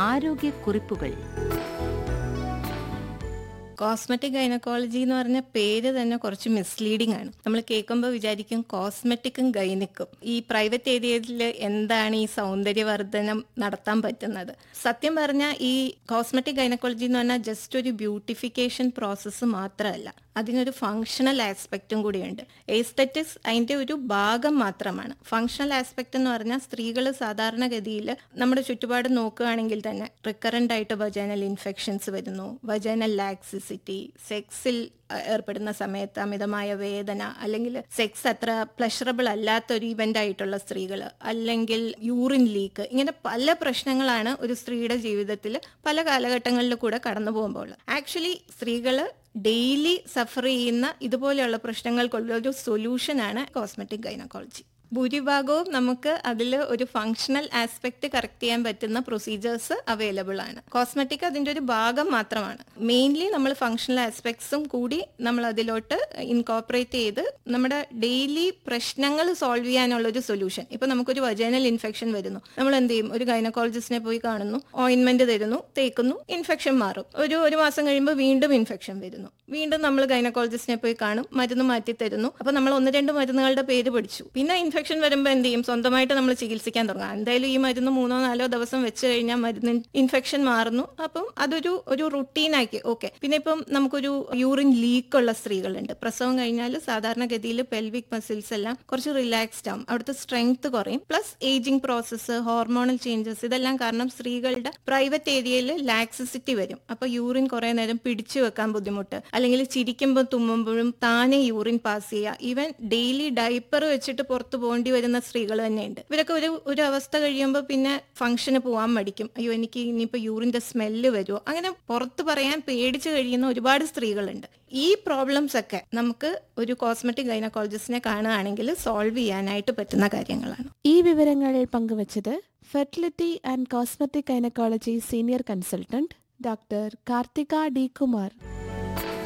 ആരോഗ്യക്കുറിപ്പുകൾ cosmetic gynaecology എന്ന് പറഞ്ഞ പേര് തന്നെ കുറച്ച് മിസ്ലീഡിംഗ് ആണ് നമ്മൾ കേൾക്കുമ്പോൾ വിചാരിക്കും കോസ്മെറ്റിക്കും ഗൈനിക്കും ഈ പ്രൈവറ്റ് ഏരിയയിൽ എന്താണ് ഈ സൗന്ദര്യവർദ്ധനം നടത്താൻ പറ്റുന്നത് സത്യം പറഞ്ഞാൽ ഈ കോസ്മെറ്റിക് ഗൈനക്കോളജി എന്ന് പറഞ്ഞാൽ ജസ്റ്റ് ഒരു ബ്യൂട്ടിഫിക്കേഷൻ പ്രോസസ്സ് മാത്രമല്ല അതിനൊരു ഫങ്ഷണൽ ആസ്പെക്റ്റും കൂടിയുണ്ട് എസ്തെറ്റിക്സ് അതിന്റെ ഒരു ഭാഗം മാത്രമാണ് ഫങ്ഷണൽ ആസ്പെക്ട് എന്ന് പറഞ്ഞാൽ സ്ത്രീകൾ സാധാരണഗതിയിൽ നമ്മുടെ ചുറ്റുപാട് നോക്കുകയാണെങ്കിൽ തന്നെ റിക്കറൻ്റ് ആയിട്ട് വജൈനൽ ഇൻഫെക്ഷൻസ് വരുന്നു വജൈനൽ ലാക്സിസിറ്റി സെക്സിൽ ഏർപ്പെടുന്ന സമയത്ത് അമിതമായ വേദന അല്ലെങ്കിൽ സെക്സ് അത്ര പ്ലഷറബിൾ അല്ലാത്ത ഒരു ഇവന്റ് ആയിട്ടുള്ള സ്ത്രീകൾ അല്ലെങ്കിൽ യൂറിൻ ലീക്ക് ഇങ്ങനെ പല പ്രശ്നങ്ങളാണ് ഒരു സ്ത്രീയുടെ ജീവിതത്തിൽ പല കാലഘട്ടങ്ങളിൽ കൂടെ കടന്നു പോകുമ്പോൾ ആക്ച്വലി സ്ത്രീകൾ ഡെയിലി സഫർ ചെയ്യുന്ന ഇതുപോലെയുള്ള പ്രശ്നങ്ങൾക്കുള്ള ഒരു സൊല്യൂഷനാണ് കോസ്മെറ്റിക് ഗൈനക്കോളജി ഭൂരിഭാഗവും നമുക്ക് അതിൽ ഒരു ഫങ്ഷണൽ ആസ്പെക്ട് കറക്റ്റ് ചെയ്യാൻ പറ്റുന്ന പ്രൊസീജിയേഴ്സ് അവൈലബിൾ ആണ് കോസ്മെറ്റിക് അതിൻ്റെ ഒരു ഭാഗം മാത്രമാണ് മെയിൻലി നമ്മൾ ഫങ്ഷണൽ ആസ്പെക്ട്സും കൂടി നമ്മൾ അതിലോട്ട് ഇൻകോപ്പറേറ്റ് ചെയ്ത് നമ്മുടെ ഡെയിലി പ്രശ്നങ്ങൾ സോൾവ് ചെയ്യാനുള്ള ഒരു സൊല്യൂഷൻ ഇപ്പൊ നമുക്കൊരു വജൈനൽ ഇൻഫെക്ഷൻ വരുന്നു നമ്മൾ എന്ത് ചെയ്യും ഒരു ഗൈനക്കോളജിസ്റ്റിനെ പോയി കാണുന്നു ഓയിൻമെന്റ് തരുന്നു തേക്കുന്നു ഇൻഫെക്ഷൻ മാറും ഒരു ഒരു മാസം കഴിയുമ്പോൾ വീണ്ടും ഇൻഫെക്ഷൻ വരുന്നു വീണ്ടും നമ്മൾ ഗൈനക്കോളജിസ്റ്റിനെ പോയി കാണും മരുന്ന് മാറ്റി തരുന്നു അപ്പൊ നമ്മൾ ഒന്ന് രണ്ട് മരുന്നുകളുടെ പേര് പഠിച്ചു പിന്നെ ഇൻഫെക്ഷൻ വരുമ്പോൾ എന്ത് ചെയ്യും സ്വന്തമായിട്ട് നമ്മൾ ചികിത്സിക്കാൻ തുടങ്ങാം എന്തായാലും ഈ മരുന്ന് മൂന്നോ നാലോ ദിവസം വെച്ച് കഴിഞ്ഞാൽ മരുന്ന് ഇൻഫെക്ഷൻ മാറുന്നു അപ്പം അതൊരു ഒരു റുട്ടീനാക്കി ഓക്കെ പിന്നെ ഇപ്പം നമുക്കൊരു യൂറിൻ ലീക്ക് ഉള്ള സ്ത്രീകളുണ്ട് പ്രസവം കഴിഞ്ഞാൽ സാധാരണഗതിയിൽ പെൽവിക് മസിൽസ് എല്ലാം കുറച്ച് റിലാക്സ്ഡ് ആവും അവിടുത്തെ സ്ട്രെങ്ത് കുറയും plus ageing process hormonal changes ഇതെല്ലാം കാരണം സ്ത്രീകളുടെ പ്രൈവറ്റ് ഏരിയയിൽ ലാക്സിസിറ്റി വരും അപ്പൊ യൂറിൻ കുറെ നേരം പിടിച്ചു വെക്കാൻ ബുദ്ധിമുട്ട് അല്ലെങ്കിൽ ചിരിക്കുമ്പോൾ തുമ്മുമ്പോഴും താനെ യൂറിൻ പാസ് ചെയ്യുക ഈവൻ ഡെയിലി ഡൈപ്പർ വെച്ചിട്ട് പുറത്തു പോകേണ്ടി വരുന്ന സ്ത്രീകൾ തന്നെയുണ്ട് ഇവരൊക്കെ ഒരു ഒരു അവസ്ഥ കഴിയുമ്പോൾ പിന്നെ ഫംഗ്ഷന് പോകാൻ മടിക്കും അയ്യോ എനിക്ക് ഇനിയിപ്പോൾ യൂറിന്റെ സ്മെല്ല് വരുമോ അങ്ങനെ പുറത്ത് പറയാൻ പേടിച്ച് കഴിയുന്ന ഒരുപാട് സ്ത്രീകളുണ്ട് ഈ പ്രോബ്ലംസ് ഒക്കെ നമുക്ക് ഒരു കോസ്മെറ്റിക് ഗൈനക്കോളജിസ്റ്റിനെ കാണുകയാണെങ്കിൽ സോൾവ് ചെയ്യാനായിട്ട് പറ്റുന്ന കാര്യങ്ങളാണ് ഈ വിവരങ്ങൾ പങ്കുവച്ചത് fertility and cosmetic gynaecology senior consultant doctor Karthika D Kumar